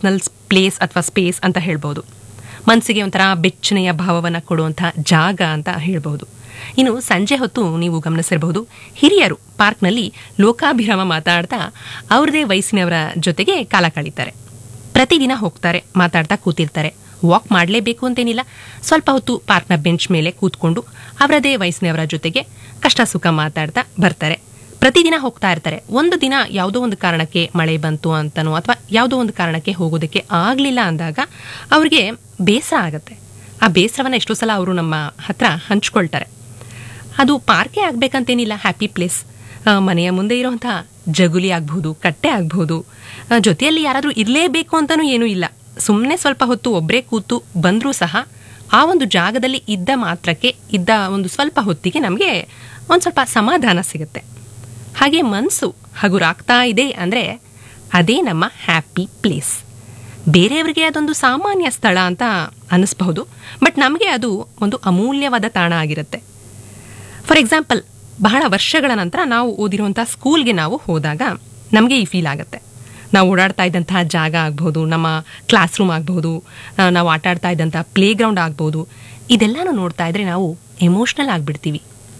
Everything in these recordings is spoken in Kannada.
ಪರ್ಸ್ನಲ್ ಪ್ಲೇಸ್ ಅಥವಾ ಸ್ಪೇಸ್ ಅಂತ ಹೇಳ್ಬೋದು ಮನಸ್ಸಿಗೆ ಒಂಥರ ಬೆಚ್ಚನೆಯ ಭಾವವನ್ನು ಕೊಡುವಂಥ ಜಾಗ ಅಂತ ಹೇಳ್ಬೋದು ಇನ್ನು ಸಂಜೆ ಹೊತ್ತು ನೀವು ಗಮನಿಸಿರಬಹುದು ಹಿರಿಯರು ಪಾರ್ಕ್ನಲ್ಲಿ ಲೋಕಾಭಿರಾಮ ಮಾತಾಡ್ತಾ ಅವ್ರದೇ ವಯಸ್ಸಿನವರ ಜೊತೆಗೆ ಕಾಲ ಕಳೀತಾರೆ ಪ್ರತಿದಿನ ಹೋಗ್ತಾರೆ ಮಾತಾಡ್ತಾ ಕೂತಿರ್ತಾರೆ ವಾಕ್ ಮಾಡಲೇಬೇಕು ಅಂತೇನಿಲ್ಲ ಸ್ವಲ್ಪ ಹೊತ್ತು ಪಾರ್ಕ್ನ ಬೆಂಚ್ ಮೇಲೆ ಕೂತ್ಕೊಂಡು ಅವರದೇ ವಯಸ್ಸಿನವರ ಜೊತೆಗೆ ಕಷ್ಟ ಸುಖ ಮಾತಾಡ್ತಾ ಬರ್ತಾರೆ ಪ್ರತಿದಿನ ಹೋಗ್ತಾ ಇರ್ತಾರೆ ಒಂದು ದಿನ ಯಾವುದೋ ಒಂದು ಕಾರಣಕ್ಕೆ ಮಳೆ ಬಂತು ಅಂತನೋ ಅಥವಾ ಯಾವುದೋ ಒಂದು ಕಾರಣಕ್ಕೆ ಹೋಗೋದಕ್ಕೆ ಆಗಲಿಲ್ಲ ಅಂದಾಗ ಅವ್ರಿಗೆ ಬೇಸರ ಆಗುತ್ತೆ ಆ ಬೇಸರವನ್ನು ಎಷ್ಟೋ ಸಲ ಅವರು ನಮ್ಮ ಹತ್ರ ಹಂಚ್ಕೊಳ್ತಾರೆ ಅದು ಪಾರ್ಕೇ ಆಗ್ಬೇಕಂತೇನಿಲ್ಲ ಹ್ಯಾಪಿ ಪ್ಲೇಸ್ ಮನೆಯ ಮುಂದೆ ಇರುವಂಥ ಜಗುಲಿ ಆಗ್ಬಹುದು ಕಟ್ಟೆ ಆಗ್ಬಹುದು ಆ, ಜೊತೆಯಲ್ಲಿ ಯಾರಾದರೂ ಇರಲೇಬೇಕು ಅಂತಲೂ ಏನೂ ಇಲ್ಲ ಸುಮ್ಮನೆ ಸ್ವಲ್ಪ ಹೊತ್ತು ಒಬ್ಬರೇ ಕೂತು ಬಂದರೂ ಸಹ ಆ ಒಂದು ಜಾಗದಲ್ಲಿ ಇದ್ದ ಮಾತ್ರಕ್ಕೆ ಇದ್ದ ಒಂದು ಸ್ವಲ್ಪ ಹೊತ್ತಿಗೆ ನಮಗೆ ಒಂದು ಸ್ವಲ್ಪ ಸಮಾಧಾನ ಸಿಗುತ್ತೆ ಹಾಗೆ ಮನಸ್ಸು ಹಗುರಾಗ್ತಾ ಇದೆ ಅಂದರೆ ಅದೇ ನಮ್ಮ ಹ್ಯಾಪಿ ಪ್ಲೇಸ್ ಬೇರೆಯವರಿಗೆ ಅದೊಂದು ಸಾಮಾನ್ಯ ಸ್ಥಳ ಅಂತ ಅನ್ನಿಸ್ಬಹುದು ಬಟ್ ನಮಗೆ ಅದು ಒಂದು ಅಮೂಲ್ಯವಾದ ತಾಣ ಆಗಿರುತ್ತೆ ಫಾರ್ ಎಕ್ಸಾಂಪಲ್ ಬಹಳ ವರ್ಷಗಳ ನಂತರ ನಾವು ಓದಿರುವಂಥ ಸ್ಕೂಲ್ಗೆ ನಾವು ಹೋದಾಗ ನಮಗೆ ಈ ಫೀಲ್ ಆಗುತ್ತೆ ನಾವು ಓಡಾಡ್ತಾ ಇದ್ದಂತಹ ಜಾಗ ಆಗ್ಬೋದು ನಮ್ಮ ಕ್ಲಾಸ್ ರೂಮ್ ಆಗ್ಬೋದು ಆ, ನಾವು ಆಟ ಆಡ್ತಾ ಇದ್ದಂಥ ಪ್ಲೇ ಗ್ರೌಂಡ್ ಆಗ್ಬೋದು ಇದೆಲ್ಲನೂ ನೋಡ್ತಾ ಇದ್ರೆ ನಾವು ಎಮೋಷ್ನಲ್ ಆಗಿಬಿಡ್ತೀವಿ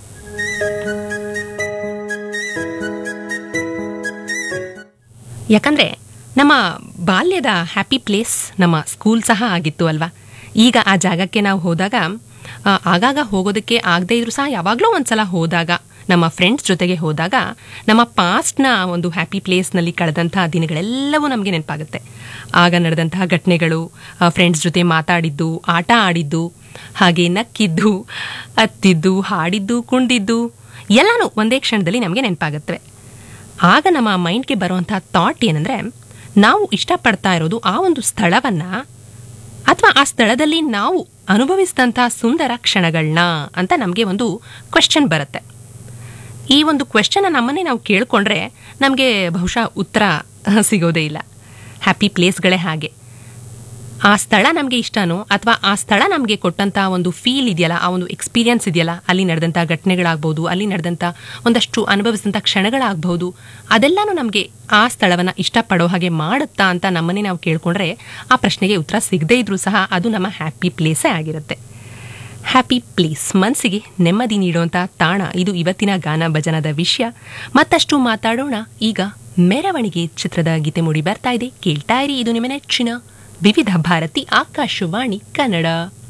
ಯಾಕಂದ್ರೆ ನಮ್ಮ ಬಾಲ್ಯದ ಹ್ಯಾಪಿ ಪ್ಲೇಸ್ ನಮ್ಮ ಸ್ಕೂಲ್ ಸಹ ಆಗಿತ್ತು ಅಲ್ವಾ ಈಗ ಆ ಜಾಗಕ್ಕೆ ನಾವು ಹೋದಾಗ ಆ, ಆಗಾಗ ಹೋಗೋದಕ್ಕೆ ಆಗದೇ ಇದ್ರೂ ಸಹ ಯಾವಾಗಲೂ ಒಂದ್ಸಲ ಹೋದಾಗ ನಮ್ಮ ಫ್ರೆಂಡ್ಸ್ ಜೊತೆಗೆ ಹೋದಾಗ ನಮ್ಮ ಪಾಸ್ಟ್ನ ಒಂದು ಹ್ಯಾಪಿ ಪ್ಲೇಸ್ನಲ್ಲಿ ಕಳೆದಂತಹ ದಿನಗಳೆಲ್ಲವೂ ನಮಗೆ ನೆನಪಾಗುತ್ತೆ ಆಗ ನಡೆದಂತಹ ಘಟನೆಗಳು ಫ್ರೆಂಡ್ಸ್ ಜೊತೆ ಮಾತಾಡಿದ್ದು ಆಟ ಆಡಿದ್ದು ಹಾಗೆ ನಕ್ಕಿದ್ದು ಅತ್ತಿದ್ದು ಹಾಡಿದ್ದು ಕುಣಿದಿದ್ದು ಎಲ್ಲನೂ ಒಂದೇ ಕ್ಷಣದಲ್ಲಿ ನಮಗೆ ನೆನಪಾಗುತ್ತವೆ ಆಗ ನಮ್ಮ ಮೈಂಡ್ಗೆ ಬರುವಂಥ ಥಾಟ್ ಏನಂದ್ರೆ ನಾವು ಇಷ್ಟಪಡ್ತಾ ಇರೋದು ಆ ಒಂದು ಸ್ಥಳವನ್ನ ಅಥವಾ ಆ ಸ್ಥಳದಲ್ಲಿ ನಾವು ಅನುಭವಿಸಿದಂಥ ಸುಂದರ ಕ್ಷಣಗಳನ್ನ ಅಂತ ನಮಗೆ ಒಂದು ಕ್ವೆಶ್ಚನ್ ಬರುತ್ತೆ ಈ ಒಂದು ಕ್ವೆಶ್ಚನ್ ನಮ್ಮನ್ನೇ ನಾವು ಕೇಳ್ಕೊಂಡ್ರೆ ನಮಗೆ ಬಹುಶಃ ಉತ್ತರ ಸಿಗೋದೇ ಇಲ್ಲ ಹ್ಯಾಪಿ ಪ್ಲೇಸ್ಗಳೇ ಹಾಗೆ ಆ ಸ್ಥಳ ನಮಗೆ ಇಷ್ಟನೋ ಅಥವಾ ಆ ಸ್ಥಳ ನಮಗೆ ಕೊಟ್ಟಂತ ಒಂದು ಫೀಲ್ ಇದೆಯಲ್ಲ ಆ ಒಂದು ಎಕ್ಸ್ಪೀರಿಯನ್ಸ್ ಇದೆಯಲ್ಲ ಅಲ್ಲಿ ನಡೆದಂಥ ಘಟನೆಗಳಾಗ್ಬೋದು ಅಲ್ಲಿ ನಡೆದಂಥ ಒಂದಷ್ಟು ಅನುಭವಿಸಿದಂಥ ಕ್ಷಣಗಳಾಗ್ಬೋದು ಅದೆಲ್ಲನೂ ನಮಗೆ ಆ ಸ್ಥಳವನ್ನು ಇಷ್ಟಪಡೋ ಹಾಗೆ ಮಾಡುತ್ತಾ ಅಂತ ನಮ್ಮನ್ನೇ ನಾವು ಕೇಳ್ಕೊಂಡ್ರೆ ಆ ಪ್ರಶ್ನೆಗೆ ಉತ್ತರ ಸಿಗದೇ ಇದ್ರೂ ಸಹ ಅದು ನಮ್ಮ ಹ್ಯಾಪಿ ಪ್ಲೇಸೇ ಆಗಿರುತ್ತೆ ಹ್ಯಾಪಿ ಪ್ಲೇಸ್ ಮನಸ್ಸಿಗೆ ನೆಮ್ಮದಿ ನೀಡುವಂಥ ತಾಣ ಇದು ಇವತ್ತಿನ ಗಾನ ಭಜನದ ವಿಷಯ ಮತ್ತಷ್ಟು ಮಾತಾಡೋಣ ಈಗ ಮೆರವಣಿಗೆ ಚಿತ್ರದ ಗೀತೆ ಮೂಡಿ ಬರ್ತಾ ಇದೆ ಕೇಳ್ತಾ ಇರಿ ಇದು ನಿಮ್ಮ ನೆಚ್ಚಿನ ವಿವಿಧ ಭಾರತಿ ಆಕಾಶವಾಣಿ ಕನ್ನಡ